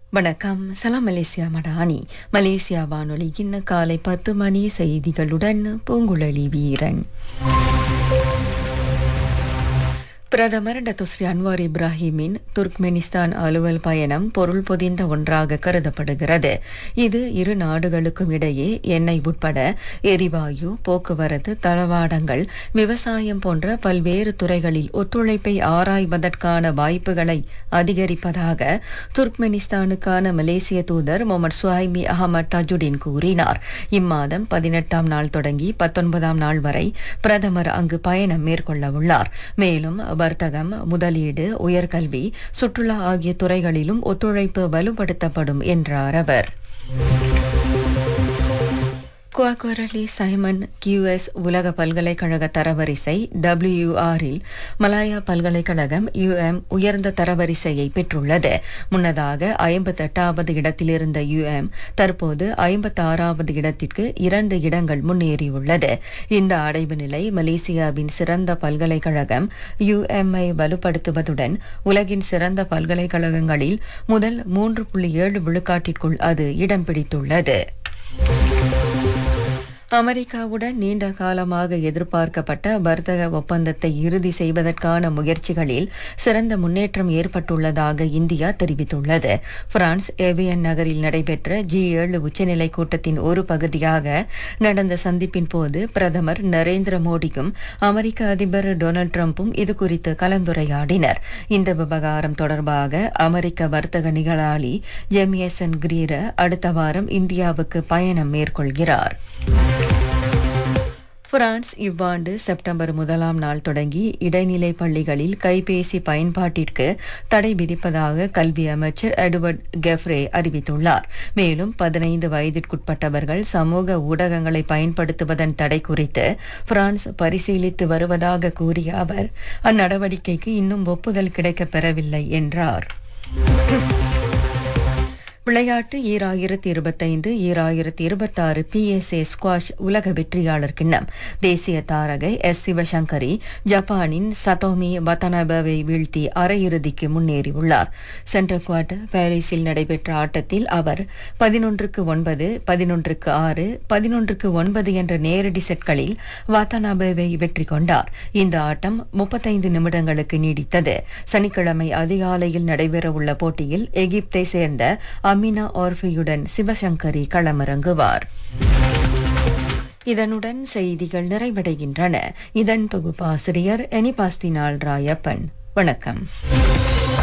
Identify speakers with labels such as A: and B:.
A: வணக்கம் சலாம் Malaysia Madani Malaysia வானொலியின் காலை பத்து மணி செய்திகளுடன் பூங்குழலி வீரன் பிரதமர் டத்துஸ்ரீ அன்வார் இப்ராஹிமின் துர்க்மெனிஸ்தான் அலுவல் பயணம் பொருள் பொதிந்த ஒன்றாக கருதப்படுகிறது இது இரு நாடுகளுக்கும் இடையே எண்ணெய் உட்பட எரிவாயு போக்குவரத்து தளவாடங்கள் விவசாயம் போன்ற பல்வேறு துறைகளில் ஒத்துழைப்பை ஆராய்வதற்கான வாய்ப்புகளை அதிகரிப்பதாக துர்க்மெனிஸ்தானுக்கான மலேசிய தூதர் முகமது சுஹைமி அகமது தஜுடின் கூறினார் இம்மாதம் பதினெட்டாம் நாள் தொடங்கி பத்தொன்பதாம் நாள் வரை பிரதமர் அங்கு பயணம் மேற்கொள்ள உள்ளார் மேலும் வர்த்தகம் முதலீடு உயர்கல்வி சுற்றுலா ஆகிய துறைகளிலும் ஒத்துழைப்பு வலுப்படுத்தப்படும் என்றார் அவர் குவாக்குரலி சைமன் கியூஎஸ் உலக பல்கலைக்கழக தரவரிசை டபிள்யூஆரில் மலாயா பல்கலைக்கழகம் யுஎம் உயர்ந்த தரவரிசையை பெற்றுள்ளது முன்னதாக ஐம்பத்தெட்டாவது இடத்தில் இருந்த யுஎம் தற்போது ஐம்பத்தாறாவது இடத்திற்கு இரண்டு இடங்கள் முன்னேறியுள்ளது இந்த அடைவு நிலை மலேசியாவின் சிறந்த பல்கலைக்கழகம் யுஎம்ஐ வலுப்படுத்துவதுடன் உலகின் சிறந்த பல்கலைக்கழகங்களில் முதல் மூன்று புள்ளி ஏழு விழுக்காட்டிற்குள் அது இடம் பிடித்துள்ளது அமெரிக்காவுடன் நீண்ட காலமாக எதிர்பார்க்கப்பட்ட வர்த்தக ஒப்பந்தத்தை இறுதி செய்வதற்கான முயற்சிகளில் சிறந்த முன்னேற்றம் ஏற்பட்டுள்ளதாக இந்தியா தெரிவித்துள்ளது பிரான்ஸ் ஏவியன் நகரில் நடைபெற்ற ஜி ஏழு உச்சநிலை கூட்டத்தின் ஒரு பகுதியாக நடந்த சந்திப்பின் போது பிரதமர் நரேந்திர மோடியும் அமெரிக்க அதிபர் டொனால்டு டிரம்பும் இதுகுறித்து கலந்துரையாடினர் இந்த விவகாரம் தொடர்பாக அமெரிக்க வர்த்தக நிகழாளி ஜெமியசன் கிரீர அடுத்த வாரம் இந்தியாவுக்கு பயணம் மேற்கொள்கிறார் பிரான்ஸ் இவ்வாண்டு செப்டம்பர் முதலாம் நாள் தொடங்கி இடைநிலை பள்ளிகளில் கைபேசி பயன்பாட்டிற்கு தடை விதிப்பதாக கல்வி அமைச்சர் எட்வர்ட் கெஃப்ரே அறிவித்துள்ளார் மேலும் பதினைந்து வயதிற்குட்பட்டவர்கள் சமூக ஊடகங்களை பயன்படுத்துவதன் தடை குறித்து பிரான்ஸ் பரிசீலித்து வருவதாக கூறிய அவர் அந்நடவடிக்கைக்கு இன்னும் ஒப்புதல் கிடைக்கப் பெறவில்லை என்றார் விளையாட்டு ஈராயிரத்தி இருபத்தைந்து ஈராயிரத்தி இருபத்தாறு பிஎஸ்ஏ ஸ்குவாஷ் உலக வெற்றியாளர் கிண்ணம் தேசிய தாரகை எஸ் சிவசங்கரி ஜப்பானின் சதோமி வத்தனபவை வீழ்த்தி அரையிறுதிக்கு முன்னேறியுள்ளார் சென்ற குவார்டர் பாரிஸில் நடைபெற்ற ஆட்டத்தில் அவர் பதினொன்றுக்கு ஒன்பது பதினொன்றுக்கு ஆறு பதினொன்றுக்கு ஒன்பது என்ற நேரடி செட்களில் வாத்தனாபேவை வெற்றி கொண்டார் இந்த ஆட்டம் முப்பத்தைந்து நிமிடங்களுக்கு நீடித்தது சனிக்கிழமை அதிகாலையில் நடைபெறவுள்ள போட்டியில் எகிப்தை சேர்ந்த அமினா ஆர்ஃபியுடன் சிவசங்கரி களமிறங்குவார் இதனுடன் செய்திகள் நிறைவடைகின்றன இதன் தொகுப்பாசிரியர் எனிபாஸ்தினால் ராயப்பன் வணக்கம்